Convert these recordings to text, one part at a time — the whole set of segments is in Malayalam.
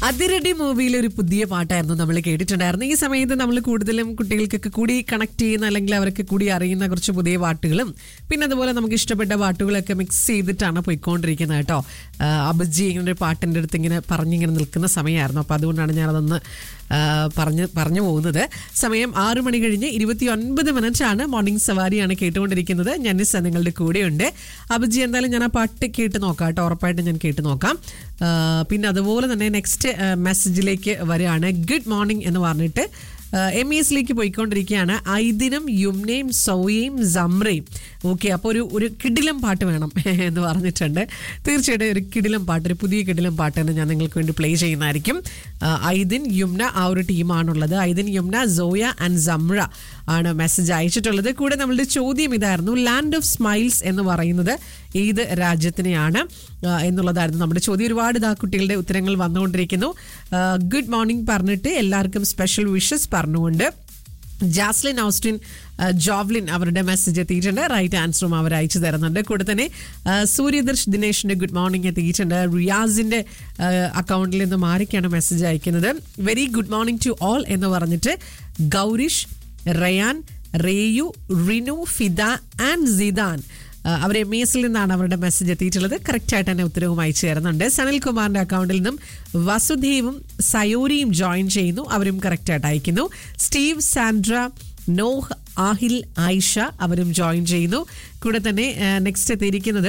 അതിരടി മൂവിയിലെ ഒരു പുതിയ പാട്ടായിരുന്നു നമ്മൾ കേട്ടിട്ടുണ്ടായിരുന്നു ഈ സമയത്ത് നമ്മൾ കൂടുതലും കുട്ടികൾക്കൊക്കെ കൂടി കണക്ട് ചെയ്യുന്ന അല്ലെങ്കിൽ അവർക്ക് കൂടി അറിയുന്ന കുറച്ച് പുതിയ പാട്ടുകളും പിന്നെ അതുപോലെ നമുക്ക് ഇഷ്ടപ്പെട്ട പാട്ടുകളൊക്കെ മിക്സ് ചെയ്തിട്ടാണ് പോയിക്കൊണ്ടിരിക്കുന്നത് കേട്ടോ ആ, അബുജി ഇങ്ങനെ ഒരു പാട്ടിൻ്റെ അടുത്ത് ഇങ്ങനെ പറഞ്ഞിങ്ങനെ നിൽക്കുന്ന സമയമായിരുന്നു അപ്പോൾ അതുകൊണ്ടാണ് ഞാനതൊന്ന് ആ, പറഞ്ഞ് പറഞ്ഞു പോകുന്നത് സമയം ആറു മണി കഴിഞ്ഞ് ഇരുപത്തി ഒൻപത് മിനിറ്റാണ് മോർണിംഗ് സവാരിയാണ് കേട്ടുകൊണ്ടിരിക്കുന്നത് ഞാനിസ് നിങ്ങളുടെ കൂടെയുണ്ട് അബുജി എന്തായാലും ഞാൻ ആ പാട്ട് കേട്ട് നോക്കാം കേട്ടോ ഉറപ്പായിട്ടും ഞാൻ കേട്ട് നോക്കാം ആ, പിന്നെ അതുപോലെ തന്നെ നെക്സ്റ്റ് മെസ്സേജിലേക്ക് വരികയാണ് ഗുഡ് മോർണിംഗ് എന്ന് പറഞ്ഞിട്ട് എം ഇ എസിലേക്ക് പോയിക്കൊണ്ടിരിക്കുകയാണ് ഐദിനും യുംനയും സൗയയും സമ്രയും ഓക്കെ അപ്പോൾ ഒരു ഒരു കിടിലം പാട്ട് വേണം എന്ന് പറഞ്ഞിട്ടുണ്ട് തീർച്ചയായിട്ടും ഒരു കിടിലം പാട്ട് ഒരു പുതിയ കിടിലം പാട്ട് തന്നെ ഞാൻ നിങ്ങൾക്ക് വേണ്ടി പ്ലേ ചെയ്യുന്നതായിരിക്കും ആ, ഐദിൻ യുംന ആ ഒരു ടീമാണുള്ളത് ഐദിൻ യുംന സോയ ആൻഡ് സമ്ര ആണ് മെസ്സേജ് അയച്ചിട്ടുള്ളത് കൂടെ നമ്മളുടെ ചോദ്യം ഇതായിരുന്നു ലാൻഡ് ഓഫ് സ്മൈൽസ് എന്ന് പറയുന്നത് ഏത് രാജ്യത്തിനെയാണ് ആ, എന്നുള്ളതായിരുന്നു നമ്മുടെ ചോദ്യം ഒരുപാട് ഇതാ കുട്ടികളുടെ ഉത്തരങ്ങൾ വന്നുകൊണ്ടിരിക്കുന്നു ഗുഡ് മോർണിംഗ് പറഞ്ഞിട്ട് എല്ലാവർക്കും സ്പെഷ്യൽ വിഷസ് പറഞ്ഞുകൊണ്ട് ജാസ്ലിൻ ഓസ്റ്റിൻ ആ, ജോവ്ലിൻ അവരുടെ മെസ്സേജ് എത്തിയിട്ടുണ്ട് റൈറ്റ് ആൻസറും അവർ അയച്ചു തരുന്നുണ്ട് കൂടെ തന്നെ ആ, സൂര്യദർശ് ദിനേഷിന്റെ ഗുഡ് മോർണിംഗ് എത്തിയിട്ടുണ്ട് റിയാസിന്റെ ആ, അക്കൗണ്ടിൽ നിന്ന് മാറിക്കാണ് മെസ്സേജ് അയക്കുന്നത് very good morning to all എന്ന് പറഞ്ഞിട്ട് ഗൗരിഷ് റയാൻ റേയു റിനു ഫിദ ആൻഡ് സിദാൻ ആഹ് അവർ എം എസിൽ നിന്നാണ് അവരുടെ മെസ്സേജ് എത്തിയിട്ടുള്ളത് കറക്റ്റായിട്ട് തന്നെ ഉത്തരവും അയച്ചു തരുന്നുണ്ട് സനൽ കുമാറിന്റെ അക്കൗണ്ടിൽ നിന്നും വസുദേവും സയോരിയും ജോയിൻ ചെയ്യുന്നു അവരും കറക്റ്റായിട്ട് അയക്കുന്നു Steve Sandra Noah Aahil Ayisha അവരും ജോയിൻ ചെയ്യുന്നു കൂടെ തന്നെ നെക്സ്റ്റ് എത്തിയിരിക്കുന്നത്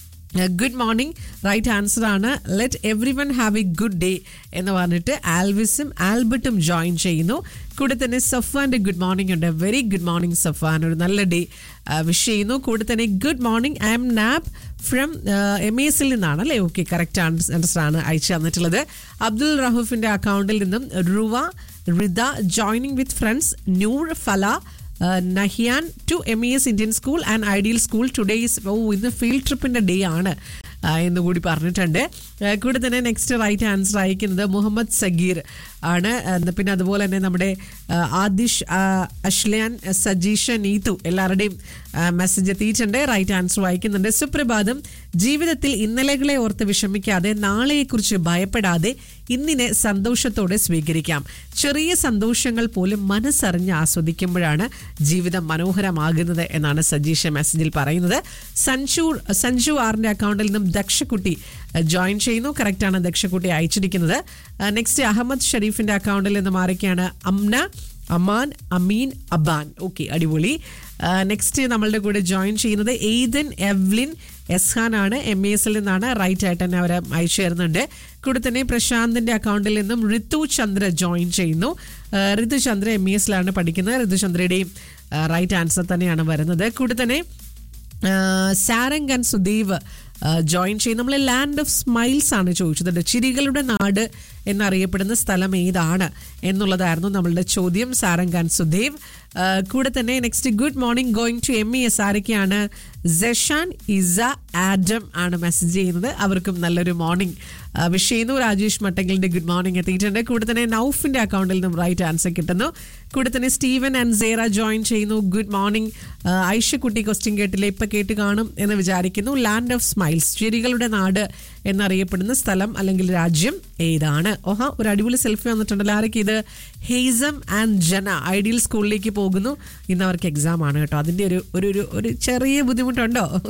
ഗുഡ് മോർണിംഗ് റൈറ്റ് ആൻസർ ആണ് let everyone have a good day എന്ന് പറഞ്ഞിട്ട് ആൽവിസും ആൽബർട്ടും ജോയിൻ ചെയ്യുന്നു കൂടെ തന്നെ സഫാന്റെ ഗുഡ് മോർണിംഗ് ഉണ്ട് വെരി ഗുഡ് മോർണിംഗ് സഫാൻ ഒരു നല്ല ഡേ വിഷ് ചെയ്യുന്നു കൂടെ തന്നെ good morning I'm Nab from M എസിൽ നിന്നാണ് അല്ലേ ഓക്കെ കറക്റ്റ് ആൻസർ ആണ് അയച്ചു തന്നിട്ടുള്ളത് അബ്ദുൾ റഹൂഫിന്റെ അക്കൗണ്ടിൽ നിന്നും Ruva Rida joining with friends Noor Fala Nahiyan to M E S Indian school and Ideal school today is ഓ ഇന്ന് ഫീൽഡ് ട്രിപ്പിന്റെ ഡേ ആണ് ആ, എന്ന് കൂടി പറഞ്ഞിട്ടുണ്ട് ആ, കൂടെ തന്നെ നെക്സ്റ്റ് റൈറ്റ് ആൻസർ അയക്കുന്നത് മുഹമ്മദ് സഗീർ ആണ് ആ, പിന്നെ അതുപോലെ തന്നെ നമ്മുടെ ആ, ആദിഷ് ആ, അഷ്ലാൻ സജീഷ നീതു എല്ലാവരുടെയും മെസ്സേജ് എത്തിയിട്ടുണ്ട് റൈറ്റ് ആൻസർ വായിക്കുന്നുണ്ട് സുപ്രഭാതം ജീവിതത്തിൽ ഇന്നലകളെ ഓർത്ത് വിഷമിക്കാതെ നാളെയെക്കുറിച്ച് ഭയപ്പെടാതെ ഇന്നിനെ സന്തോഷത്തോടെ സ്വീകരിക്കാം ചെറിയ സന്തോഷങ്ങൾ പോലും മനസ്സറിഞ്ഞ് ആസ്വദിക്കുമ്പോഴാണ് ജീവിതം മനോഹരമാകുന്നത് എന്നാണ് സജീഷ മെസ്സേജിൽ പറയുന്നത് സഞ്ജു സഞ്ജു ആറിന്റെ അക്കൗണ്ടിൽ നിന്നും ദക്ഷക്കുട്ടി ജോയിൻ ചെയ്യുന്നു കറക്റ്റാണ് ദക്ഷക്കുട്ടി അയച്ചിരിക്കുന്നത് നെക്സ്റ്റ് അഹമ്മദ് ഷരീഫിന്റെ അക്കൗണ്ടിൽ നിന്ന് മാറിയൊക്കെയാണ് അംന അമാൻ അമീൻ അബാൻ ഓക്കെ അടിപൊളി നെക്സ്റ്റ് നമ്മളുടെ കൂടെ ജോയിൻ ചെയ്യുന്നത് എയ്തൻ എവ്ലിൻ എസ്ഹാൻ ആണ് എം എ എസിൽ നിന്നാണ് റൈറ്റ് ആയിട്ട് തന്നെ അവർ അയച്ചു തരുന്നുണ്ട് കൂടെ തന്നെ പ്രശാന്തിന്റെ അക്കൗണ്ടിൽ നിന്നും ഋതു ചന്ദ്ര ജോയിൻ ചെയ്യുന്നു ആ, ഋതു ചന്ദ്ര എം ഇ എസിലാണ് പഠിക്കുന്നത് ഋതു ചന്ദ്രയുടെയും റൈറ്റ് ആൻസർ തന്നെയാണ് വരുന്നത് കൂടെ തന്നെ സാരംഗ് ആൻഡ് സുദീവ് ജോയിൻ ചെയ്യും നമ്മൾ ലാൻഡ് ഓഫ് സ്മൈൽസ് ആണ് ചോദിച്ചത് ചിരികളുടെ നാട് എന്നറിയപ്പെടുന്ന സ്ഥലം ഏതാണ് എന്നുള്ളതായിരുന്നു നമ്മളുടെ ചോദ്യം സാരംഗ് ആൻഡ് സുദേവ് ആ, കൂടെ തന്നെ next good morning going to M E S ആരൊക്കെയാണ് ജഷാൻ ഇസ ആഡം ആണ് മെസ്സേജ് ചെയ്യുന്നത് അവർക്കും നല്ലൊരു മോർണിംഗ് വിഷ് ചെയ്യുന്നു രാജേഷ് മട്ടങ്ങളുടെ ഗുഡ് മോർണിംഗ് എത്തിയിട്ടുണ്ട് കൂടെ തന്നെ നൌഫിന്റെ അക്കൗണ്ടിൽ നിന്നും റൈറ്റ് ആൻസർ കിട്ടുന്നു കൂടെ തന്നെ സ്റ്റീവൻ ആൻഡ് സേറ ജോയിൻ ചെയ്യുന്നു ഗുഡ് മോർണിംഗ് ഐഷക്കുട്ടി ക്വസ്റ്റ്യൻ കേട്ടില്ല ഇപ്പൊ കേട്ട് കാണും എന്ന് വിചാരിക്കുന്നു ലാൻഡ് ഓഫ് സ്മൈൽസ് ചിരികളുടെ നാട് എന്നറിയപ്പെടുന്ന സ്ഥലം അല്ലെങ്കിൽ രാജ്യം ഏതാണ് ഓഹ ഒരു അടിപൊളി സെൽഫി വന്നിട്ടുണ്ടല്ലോ ആരൊക്കെ ഇത് ഹെയ്സം ആൻഡ് ജന ഐഡിയൽ സ്കൂളിലേക്ക് പോകുന്നു ഇന്ന് അവർക്ക് എക്സാം ആണ് കേട്ടോ അതിന്റെ ഒരു ഒരു ഒരു- ഒരു ചെറിയ ബുദ്ധിമുട്ടുണ്ടോ